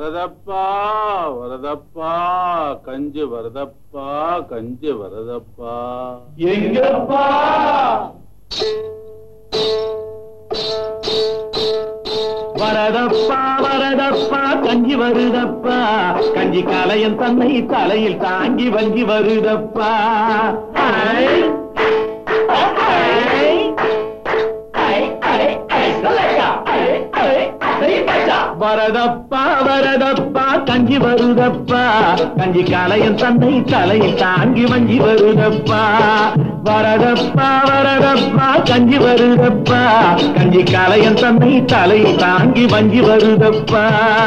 வரதப்பா வரதப்பா கஞ்சி வரதப்பா கஞ்சி வரதப்பா எங்கப்பா வரதப்பா வரதப்பா கஞ்சி வருதப்பா கஞ்சி கலையன் தன்னை தலையில் தாங்கி வங்கி வருதப்பா ஐ, ஐ, ஐ, ஐ, ஐ, சொல்லையா? ஐ, ஐ, ஐ, மச்சா. வரதப்பா வரதப்பா கஞ்சி வருதப்பா கஞ்சி கலையன் தன்னை தலையில் தாங்கி வஞ்சி வருதப்பா வரதப்பா வரதப்பா கஞ்சி வருதப்பா கஞ்சி கலையன் தன்னை தலையில் தாங்கி வஞ்சி வருதப்பா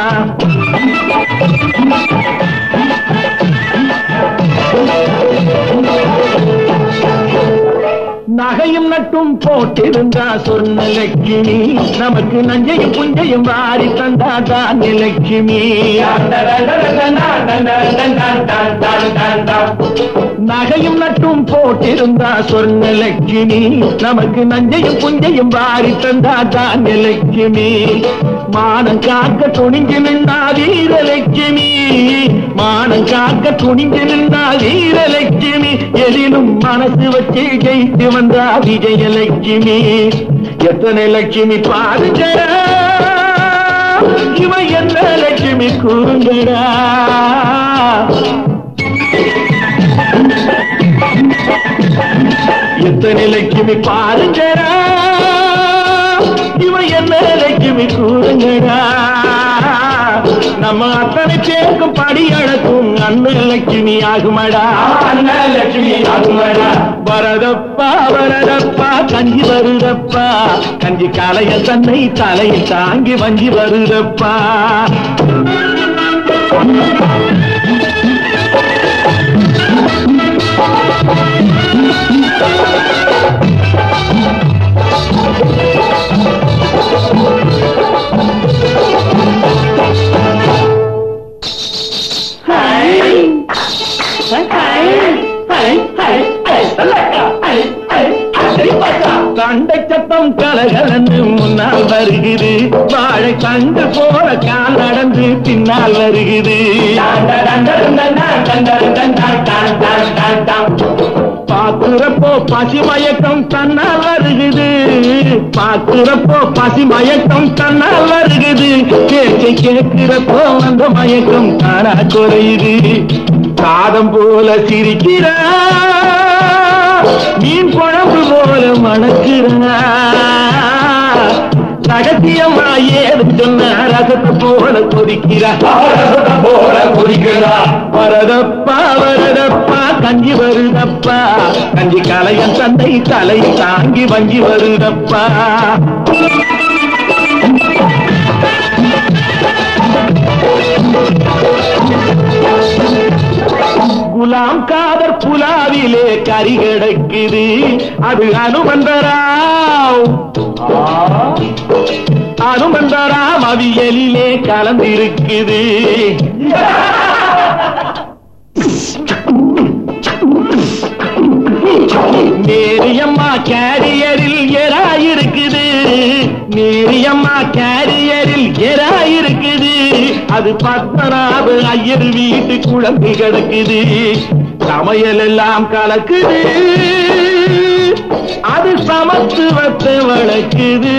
நகையும் நட்டும் போட்டிருந்தா சொன்ன லட்சுமி நமக்கு நஞ்சையும் புஞ்சையும் வாரி தந்தா தான் லட்சுமி நகையும் நட்டும் போட்டிருந்தா சொன்ன லட்சுமி நமக்கு நஞ்சையும் புஞ்சையும் வாரி தந்தா தான் லட்சுமி மானம் காக்க துணிஞ்சு நின்றா வீரலட்சுமி மானம் காக்க துணிஞ்சு நின்றா வீரலட்சுமி எதிலும் மனசு வச்சு ஜெயித்து வந்தா விஜயலட்சுமி எத்தனை லட்சுமி பாருங்கடா இவன் என்ன லட்சுமி கூறுங்கடா எத்தனை லட்சுமி பாருங்கடா இவன் என்ன லட்சுமி கூறுங்கடா நம்ம அத்தனை பேருக்கும் படி அடக்கும் அண்ணன் லட்சுமி ஆகுமடா அண்ணன் லட்சுமி ஆகுமடா வரதப்பா வரதப்பா கஞ்சி வருதப்பா கஞ்சி கலைய தன்னை தலையில் தாங்கி வஞ்சி வருதப்பா கண்டை சத்தம் கலகலன்னு முன்னால் வருகிறது வாழை கண்டு போல கால் நடந்து பின்னால் வருகிறது பாக்குறப்போ பசி மயக்கம் தன்னால் வருகுது பாக்குறப்போ பசி மயக்கம் தன்னால் வருகுது கேட்க கேட்கிறப்போ அந்த மயக்கம் தானா குறையுது காதம் போல சிரிக்கிறா மீன் குழம்பு போல மணக்கிறா ரகசியமா ஏது சொன்ன ரகத்தை போல கொதிக்கிறா போல கொதிக்கிறா வரதப்பா வரதப்பா கஞ்சி வருதப்பா கஞ்சி கலையன் தந்தை தலை தாங்கி வஞ்சி வருதப்பா குலாம் காதர் புலாவிலே கறி கிடக்குது அது அனுமந்தராவ் அனுமந்தராம் அவியலிலே கலந்திருக்குது நேரியம்மா கேரியரில் எரா இருக்குது நேரியம்மா கேரியரில் எரா இருக்குது அது பத்மநாப ஐயர் வீட்டு குழம்பு கிடக்குது சமையல் எல்லாம் கலக்குது அது சமத்துவத்தை வளர்க்குது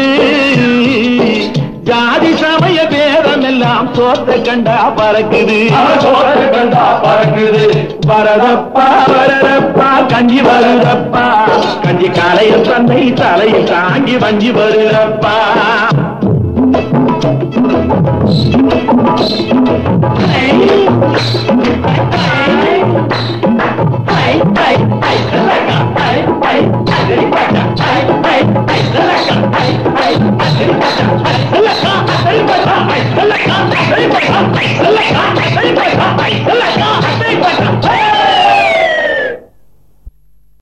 ஜாதி சமய பேதம் எல்லாம் சோத்த கண்டா பறக்குது கண்டா பறக்குது வரதப்பா வரதப்பா கஞ்சி வருதப்பா கஞ்சி காலைய தந்தை தலையில் தாங்கி வஞ்சி வருதப்பா